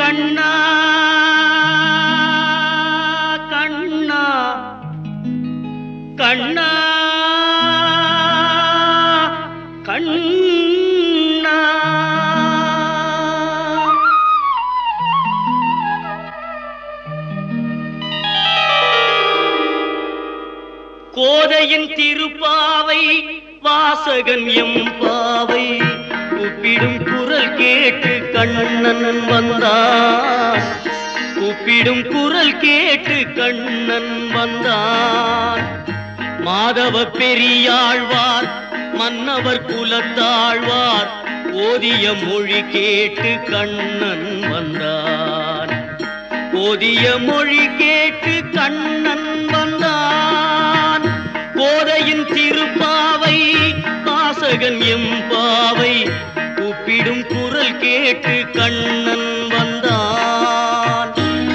கண்ணா கண்ணா கண்ணா கண்ணா கோதையின் திருப்பாவை வாசகன் எம்பாவை கூப்பிடும் குரல் கேட்டு கண்ணன் வந்தான் கூப்பிடும் குரல் கேட்டு கண்ணன் வந்தான் மாதவ பெரியாழ்வார் மன்னவர் குலத்தாழ்வார் ஓதிய மொழி கேட்டு கண்ணன் வந்தான் ஓதிய மொழி கேட்டு கண்ணன் வந்தான் கோதையின் திருப்பாவை வாசகன் எம்பாவை கூப்பிடும் குரல் கேட்டு கண்ணன் வந்தான்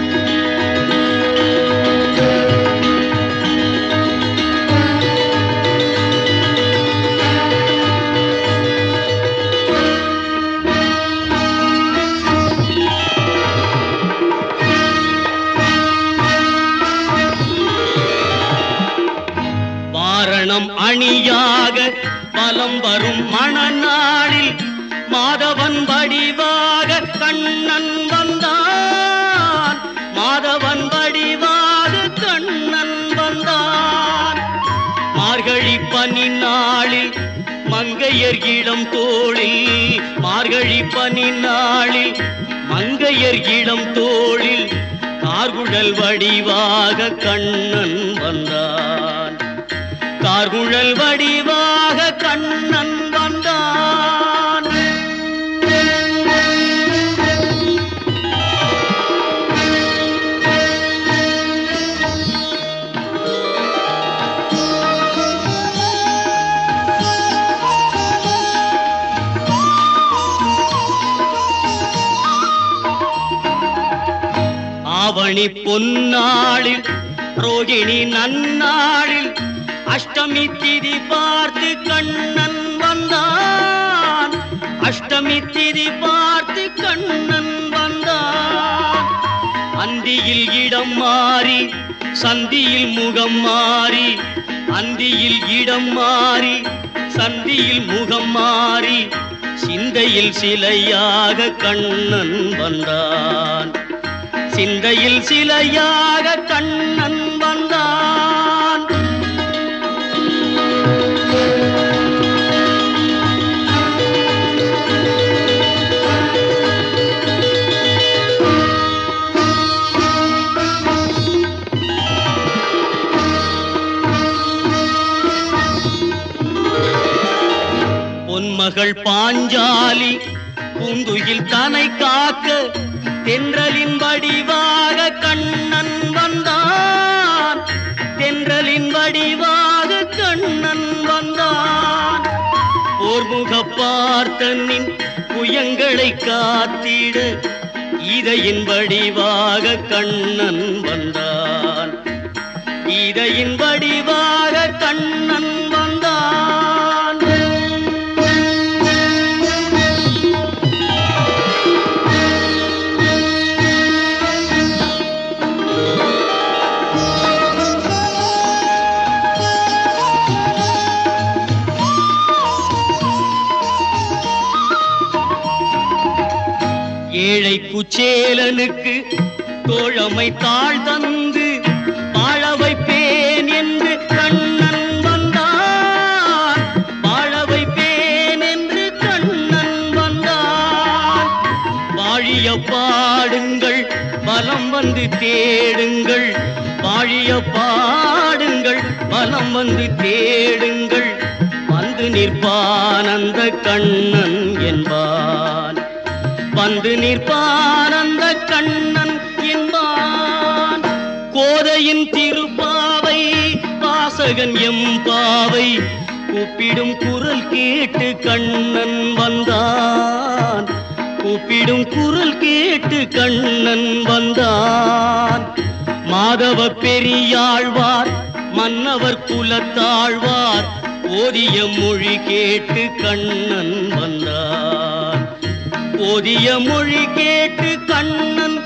வாரணம் அணியாக பலம் வரும் மணநாளில் மாதவன் வடிவாக கண்ணன் வந்தான் மாதவன் வடிவாக கண்ணன் வந்தான் மார்கழி பனி நாளில் மங்கையர் இளம் தோளில் மார்கழி பனி நாளில் மங்கையர் இளம் தோளில் கார்குழல் வடிவாக கண்ணன் வந்தான் கார்குழல் வடிவாக கண்ணன் வந்தான் ஆவணி பொன்னாளில் ரோகிணி நன்னாளில் அஷ்டமி திதி பார்த்து கண்ணன் வந்தான் அஷ்டமி திதி பார்த்து கண்ணன் வந்தான் அந்தியில் இடம் மாறி சந்தியில் முகம் மாறி அந்தியில் இடம் மாறி சந்தியில் முகம் மாறி சிந்தையில் சிலையாக கண்ணன் வந்தான் சிந்தையில் சிலையாக கண்ணன் வந்தான் பொன்மகள் பாஞ்சாலி பூந்துயில் தனை காக்க தென்றலின் வடிவாக கண்ணன் வந்தான் தென்றலின் வடிவாக கண்ணன் வந்தான் போர்முக பார்த்தனின் புயங்களை காத்திட இதையின் வடிவாக கண்ணன் வந்தான் இதையின் வடிவாக கண்ணன் வந்தான் ஏழை குச்சேலனுக்கு தோழமை தாழ் தந்து வாழ வைப்பேன் என்று கண்ணன் வந்தான் வாழ வைப்பேன் என்று கண்ணன் வந்தான் வாழிய பாடுங்கள் பலம் வந்து தேடுங்கள் வாழிய பாடுங்கள் பலம் வந்து தேடுங்கள் வந்து நிற்பான் அந்த கண்ணன் என்பான் வந்து நிற்பான் அந்த கண்ணன் என்பான் கோதையின் திருப்பாவை வாசகன் எம்பாவை கூப்பிடும் குரல் கேட்டு கண்ணன் வந்தான் கூப்பிடும் குரல் கேட்டு கண்ணன் வந்தான் மாதவ பெரியாழ்வார் மன்னவர் குலத்தாழ்வார் ஓதிய மொழி கேட்டு கண்ணன் வந்தான் போதிய மொழி கேட்டு கண்ணன்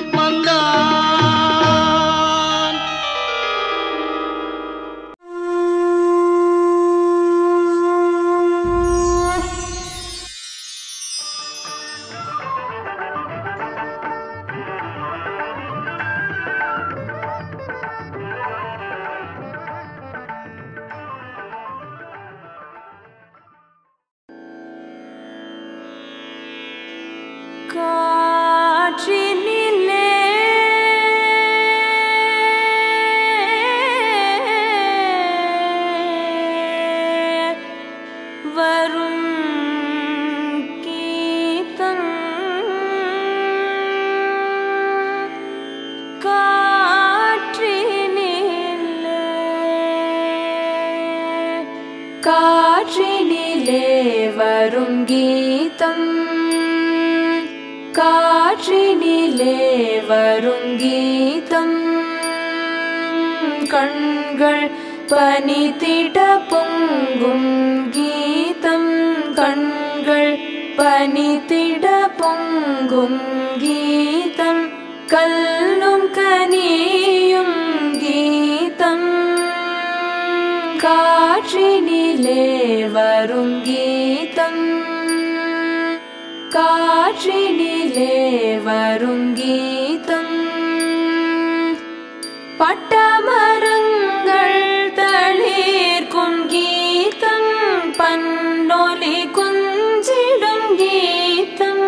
வந்தான் காற்றினிலே வரும் கீதம் காற்றினிலே காற்றினிலே வரும் கீதம் காற்றினிலே வரும் கீதம் கண்கள் பனித்திட பொங்கும் கீதம் கண்கள் பனித்திட பொங்கும் கீதம் கல்லும் கனியும் கீதம் காற்றினிலே வரும் கீதம் காற்றினிலே வரும் கீதம் பட்டமரங்கள் தளிர்க்கும் கீதம் பன்னொலி குஞ்சிடும் கீதம்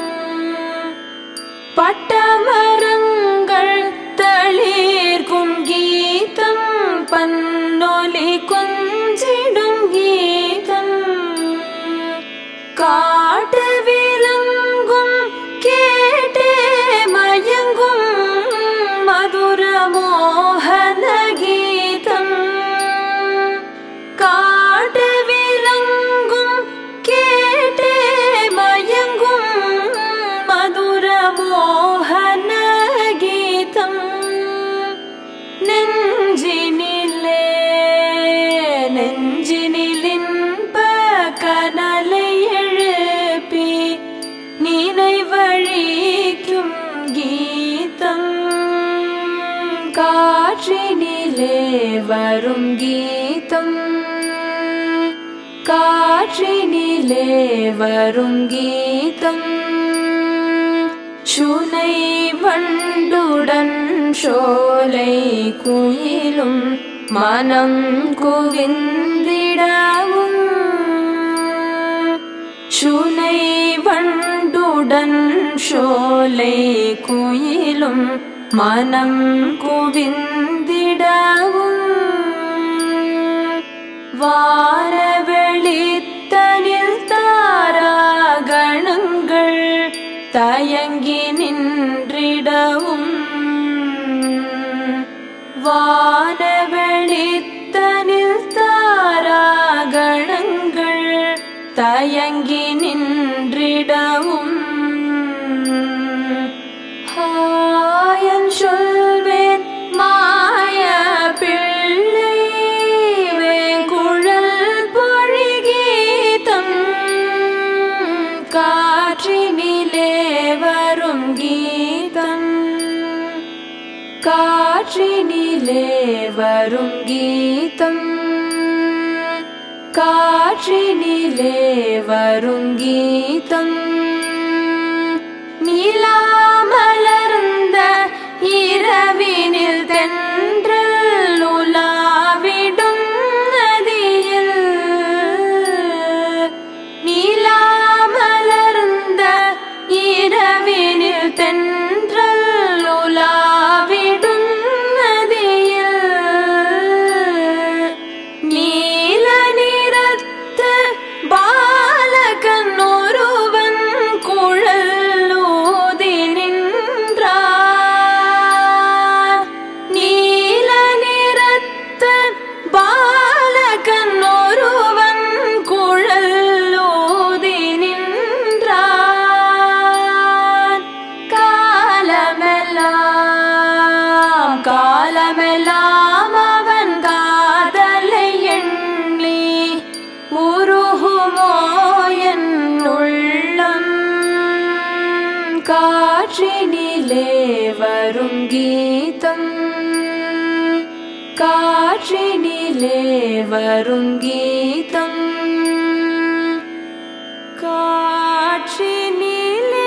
பட்டமரங்கள் தளிர்க்கும் கீதம் பன்னொலி குஞ்சிடும் கீதம் காட்டு விலங்கும் கேட்டே மயங்கும் மதுர மோகன கீதம் காட்டு விலங்கும் கேட்டே மயங்கும் மதுர மோகன கீதம் நெஞ்சினிலே நெஞ்சினிலின்ப கனலை எழுப்பி நினைவழிக்கும் கீதம் காற்றினிலே வரும் கீதம் காற்றினிலே வரும் கீதம் சுனை வண்டுடன் சோலை குயிலும் மனம் குவிந்திடவும் சுனை வண்டுடன் சோலை குயிலும் மனம் குவிந்திடவும் வாரவெளித்தனில் தாராகணங்கள் தயங்கி நின்றிடவும் வானவெளித்தனில் தாராகணங்கள் தயங்கி நின்றிடவும் ஹாயன் சொல்வேன் மாய பிள்ளை வேங்குழல் பொழிகீதம் காற்றினிலே வரும் கீதம் காற்றினிலே வரும் கீதம் காற்றினிலே வரும் கீதம் நிலாமலர்ந்த இரவினில் தென்றல் உலாவிடும் நதியில் நிலாமலர்ந்த இரவினில் தென்றல் உலாவிடும் நதியில் நீல நிறத்த பாலகன் ஒருவன் குழல் ஊதி நின்றான் நீல நிறத்த பாலகன் ஒருவன் குழல் ஊதி நின்றான் கா காற்றினிலே வரும் கீதம் காற்றினிலே வரும் கீதம் காற்றினிலே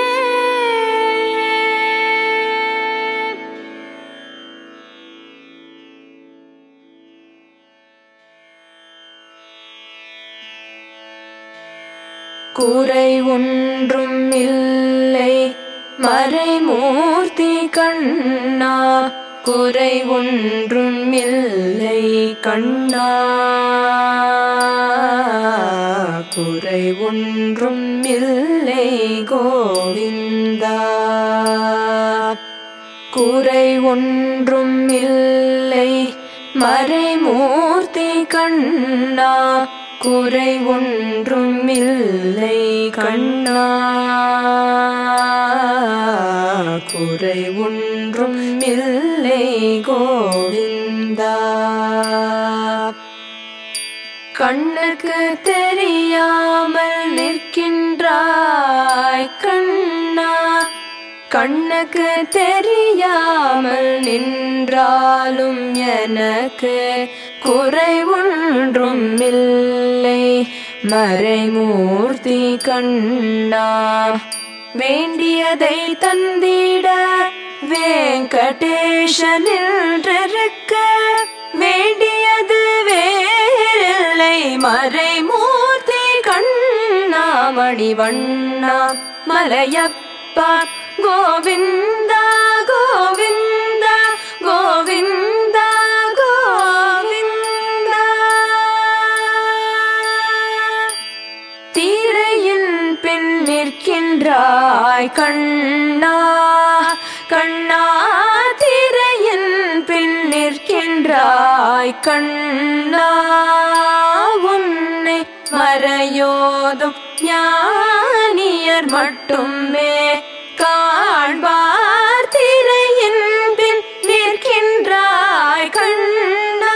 குறை ஒன்றும் இல்லை மறைமூர்த்தி கண்ணா குறை ஒன்றும் இல்லை கண்ணா குறை ஒன்றும் இல்லை கோவிந்தா குறை ஒன்றும் இல்லை மறைமூர்த்தி கண்ணா குறை ஒன்றும் இல்லை கண்ணா குறை ஒன்றும் இல்லை கோவிந்தா கண்ணுக்கு தெரியாமல் நிற்கின்றாய் கண்ணா கண்ணுக்கு தெரியாமல் நின்றாலும் எனக்கு குறை ஒன்றும் இல்லை மறைமூர்த்தி கண்ணா வேண்டியதை தந்திட வெங்கடேஷனின்றிருக்க வேண்டியது வேறில்லை மறைமூர்த்தி கண்ணா மணிவண்ணா மலையப்பா கோவிந்தா கோவிந்தா கோவிந்தா கோவிந்தா தீரையின் பின் நிற்கின்றாய் கண்ணா கண்ணா தீரையின் பின் நிற்கின்றாய் கண்ணா உன்னை மறையோதும் ஞானியர் மட்டுமே காண்பார் திரையின் பின் நிற்கின்றாய் கண்ணா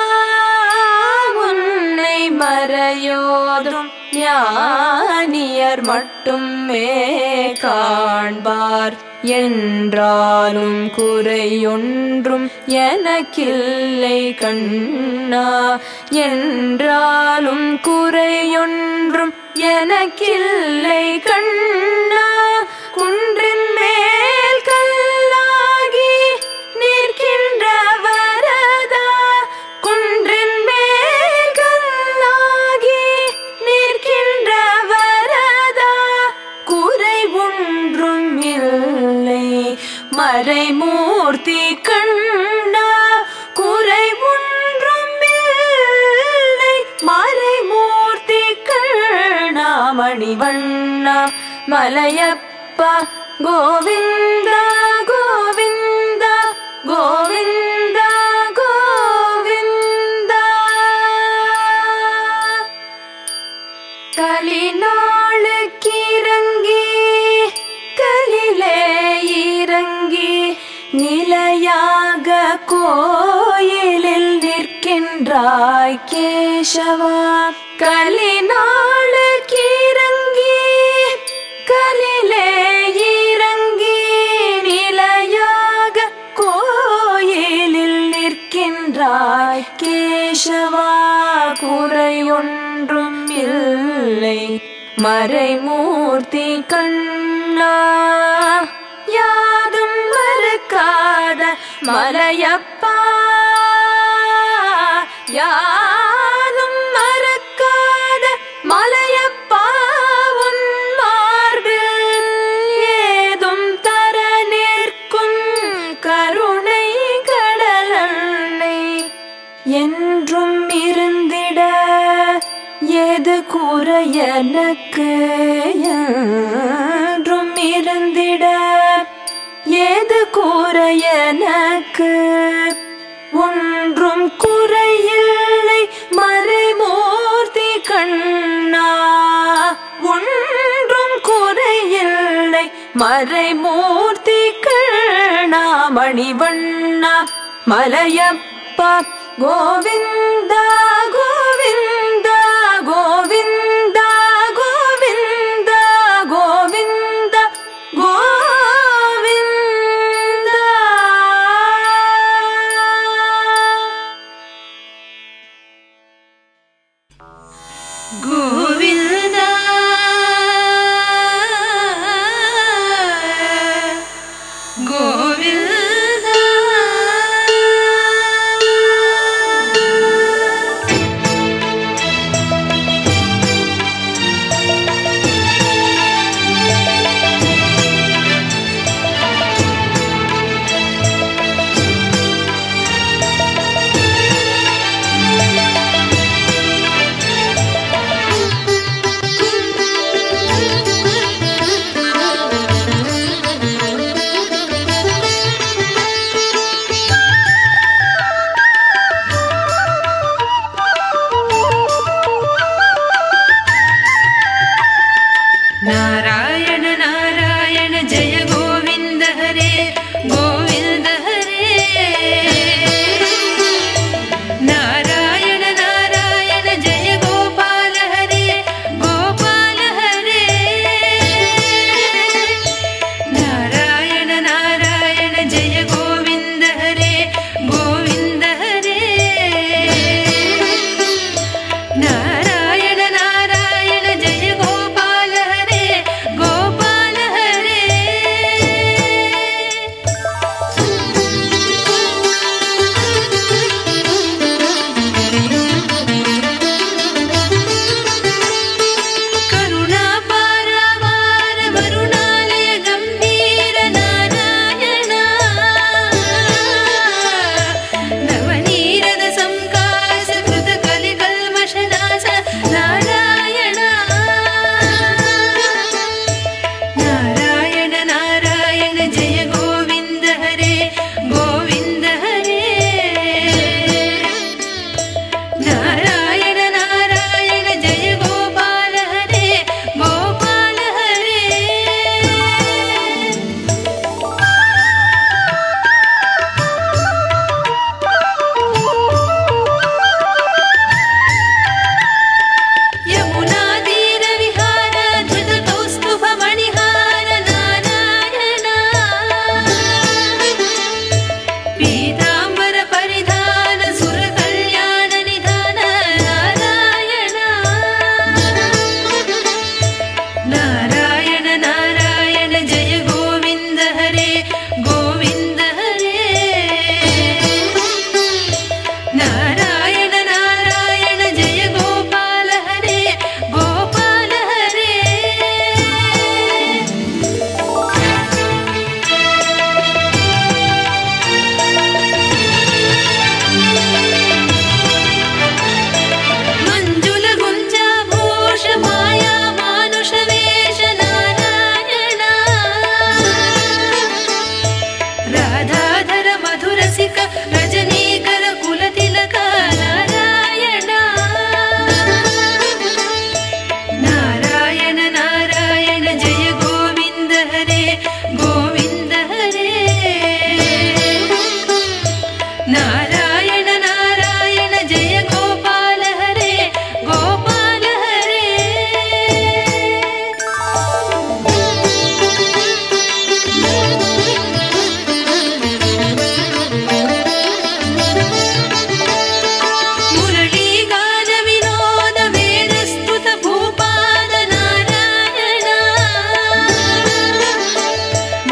உன்னை மறையோதும் ஞானியர் மட்டுமே காண்பார் என்றாலும் குறையொன்றும் எனக்கில்லை கண்ணா என்றாலும் குறையொன்றும் எனக்கில்லை கண்ணா குன்றின் மேல் கல்லாகி நிற்கின்ற வரதா குன்றின் மேல் கல்லாகி நிற்கின்ற வரதா குறை ஒன்றும் இல்லை மறைமூர்த்தி கண்ணா குறை ஒன்றும் இல்லை மறைமூர்த்தி கண்ணா மணிவண்ணா மலையப்பா கோவிந்தா கோவிந்தா கோவிந்தா கோவிந்தா கலிநாளுக்கிறங்கி கலிலே இறங்கி நிலையாக கோயிலில் நிற்கின்றாய் கேசவா கலிநாளுக்கிறங்கி கலிலே இறங்கி நிலையாக கோயிலில் நிற்கின்றாய் கேசவா குறையொன்றும் இல்லை மறைமூர்த்தி கண்ணா யாதும் மறுக்காத மலையப்பா யாதும் மறுக்காத மலையப்பா உன் மார்பில் ஏதும் தர நிற்கும் கருணை கடலன்னை என்றும் இருந்திட ஏது கூற எனக்கு என்றும் இருந்திட ஏது கூற எனக்கு ஒன்றும் குறையில்லை மறைமூர்த்தி கண்ணா ஒன்றும் குறையில்லை மறைமூர்த்தி கண்ணா மணிவண்ணா மலையப்பா கோவிந்தா கோவிந்தா கோவிந்தா கோவிந்தா கோவிந்தா கோவிந்தா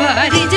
பாரிஜ